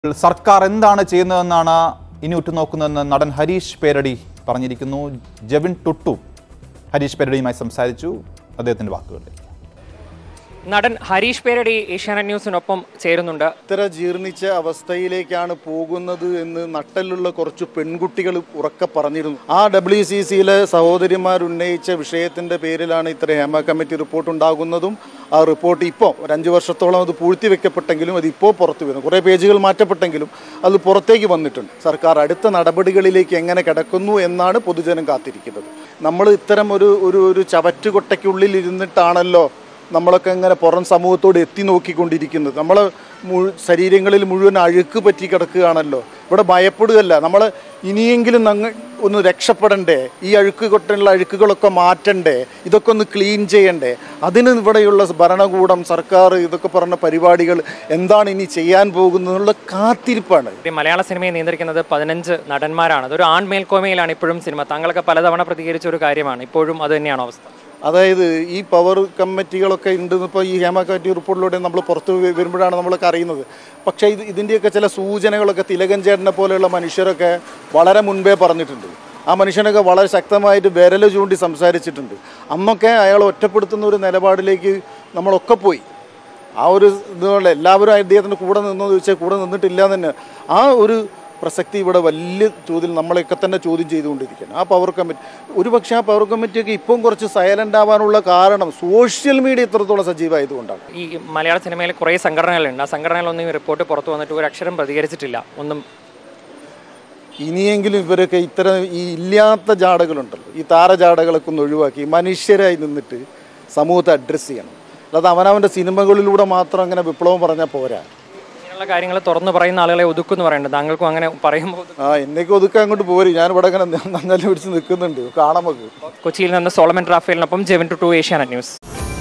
സർക്കാർ എന്താണ് ചെയ്യുന്നതെന്നാണ് ഇനി ഉറ്റുനോക്കുന്നതെന്ന് നടൻ ഹരീഷ് പേരടി പറഞ്ഞിരിക്കുന്നു ജെവിൻ ടുട്ടു ഹരീഷ് പേരടിയുമായി സംസാരിച്ചു അദ്ദേഹത്തിന്റെ വാക്കുകളിലേക്ക് നടൻ ഹരീഷ് പേരടി ഏഷ്യാനെറ്റ് ന്യൂസിനൊപ്പം ചേരുന്നുണ്ട് ഇത്ര ജീർണിച്ച അവസ്ഥയിലേക്കാണ് പോകുന്നത് എന്ന് നട്ടലുള്ള കുറച്ച് പെൺകുട്ടികൾ ഉറക്കെ പറഞ്ഞിരുന്നു ആ ഡബ്ല്യു സി സിയിലെ സഹോദരിമാർ ഉന്നയിച്ച വിഷയത്തിന്റെ പേരിലാണ് ഇത്ര ഹേമ കമ്മിറ്റി റിപ്പോർട്ട് ഉണ്ടാകുന്നതും ആ റിപ്പോർട്ട് ഇപ്പോൾ ഒരു അഞ്ച് വർഷത്തോളം അത് പൂഴ്ത്തിവെക്കപ്പെട്ടെങ്കിലും അത് ഇപ്പോൾ പുറത്തു വരുന്നു കുറേ പേജുകൾ മാറ്റപ്പെട്ടെങ്കിലും അത് പുറത്തേക്ക് വന്നിട്ടുണ്ട് സർക്കാർ അടുത്ത നടപടികളിലേക്ക് എങ്ങനെ കിടക്കുന്നു എന്നാണ് പൊതുജനം കാത്തിരിക്കുന്നത് നമ്മൾ ഇത്തരം ഒരു ഒരു ഒരു ചവറ്റുകൊട്ടയ്ക്കുള്ളിൽ ഇരുന്നിട്ടാണല്ലോ നമ്മളൊക്കെ ഇങ്ങനെ പുറം സമൂഹത്തോട് എത്തി നോക്കിക്കൊണ്ടിരിക്കുന്നത് നമ്മൾ ശരീരങ്ങളിൽ മുഴുവൻ അഴുക്ക് പറ്റി കിടക്കുകയാണല്ലോ ഇവിടെ ഭയപ്പെടുകയല്ല നമ്മൾ ഇനിയെങ്കിലും നങ്ങ ഒന്ന് രക്ഷപ്പെടണ്ടേ ഈ അഴുക്ക് കൊട്ടുള്ള അഴുക്കുകളൊക്കെ മാറ്റണ്ടേ ഇതൊക്കെ ഒന്ന് ക്ലീൻ ചെയ്യണ്ടേ അതിന് ഇവിടെയുള്ള ഭരണകൂടം സർക്കാർ ഇതൊക്കെ പറഞ്ഞ പരിപാടികൾ എന്താണ് ഇനി ചെയ്യാൻ പോകുന്നതെന്നുള്ള കാത്തിരിപ്പാണ് ഈ മലയാള സിനിമയെ നിയന്ത്രിക്കുന്നത് പതിനഞ്ച് നടന്മാരാണ് അതൊരു ആൺ മേൽക്കോമയിലാണ് ഇപ്പോഴും സിനിമ താങ്കളൊക്കെ പലതവണ പ്രതികരിച്ച ഒരു കാര്യമാണ് ഇപ്പോഴും അത് തന്നെയാണോ അവസ്ഥ അതായത് ഈ പവർ കമ്മിറ്റികളൊക്കെ ഉണ്ട് ഇപ്പോൾ ഈ ഹേമ കമ്മിറ്റി റിപ്പോർട്ടിലൂടെ നമ്മൾ പുറത്ത് വ- വരുമ്പോഴാണ് നമ്മളൊക്കെ അറിയുന്നത് പക്ഷേ ഇത് ഇതിൻ്റെയൊക്കെ ചില സൂചനകളൊക്കെ തിലകൻ ചേട്ടനെ പോലെയുള്ള മനുഷ്യരൊക്കെ വളരെ മുൻപേ പറഞ്ഞിട്ടുണ്ട് ആ മനുഷ്യനൊക്കെ വളരെ ശക്തമായിട്ട് വിരൽ ചൂണ്ടി സംസാരിച്ചിട്ടുണ്ട് അന്നൊക്കെ അയാൾ ഒറ്റപ്പെടുത്തുന്ന ഒരു നിലപാടിലേക്ക് നമ്മളൊക്കെ പോയി ആ ഒരു ഇതുകൊണ്ട് എല്ലാവരും അദ്ദേഹത്തിൻ്റെ കൂടെ നിന്നോ എന്ന് ചോദിച്ചാൽ കൂടെ നിന്നിട്ടില്ല എന്ന് തന്നെ ആ ഒരു പ്രസക്തി ഇവിടെ വലിയ ചോദ്യം നമ്മളെയൊക്കെ തന്നെ ചോദ്യം ചെയ്തുകൊണ്ടിരിക്കുകയാണ് ആ പവർ കമ്മിറ്റി ഒരുപക്ഷെ ആ പവർ കമ്മിറ്റിയൊക്കെ ഇപ്പം കുറച്ച് സൈലൻ്റ് ആവാനുള്ള കാരണം സോഷ്യൽ മീഡിയ ഇത്രത്തോളം സജീവമായതുകൊണ്ടാണ് ഈ മലയാള സിനിമയിൽ കുറേ സംഘടനകളുണ്ട് ആ സംഘടനകളൊന്നും ഈ റിപ്പോർട്ട് പുറത്തു വന്നിട്ട് ഒരു അക്ഷരം പ്രതികരിച്ചിട്ടില്ല ഒന്നും ഇനിയെങ്കിലും ഇവരൊക്കെ ഇത്തരം ഈ ഇല്ലാത്ത ജാടകളുണ്ടല്ലോ ഈ താരജാടകളൊക്കെ ഒന്ന് ഒഴിവാക്കി മനുഷ്യരായി നിന്നിട്ട് സമൂഹത്തെ അഡ്രസ്സ് ചെയ്യണം അല്ലാതെ അവനവൻ്റെ സിനിമകളിലൂടെ മാത്രം അങ്ങനെ വിപ്ലവം പറഞ്ഞാൽ പോരാ ഇങ്ങനെയുള്ള കാര്യങ്ങൾ തുറന്നു പറയുന്ന ആളുകളെ ഒതുക്കുമെന്ന് പറയുന്നുണ്ട് താങ്കൾക്കും അങ്ങനെ പറയുമ്പോൾ ആ എന്നേക്ക് ഒതുക്കാൻ അങ്ങോട്ട് പോരും ഞാനിവിടെ അങ്ങനെ നന്നല് പിടിച്ച് നിൽക്കുന്നുണ്ട് കാണാൻ നമുക്ക് കൊച്ചിയിൽ നിന്ന് സോളമൻ റാഫേലിനൊപ്പം ജെവിൻ ടു ടു ഏഷ്യാനെറ്റ് ന്യൂസ്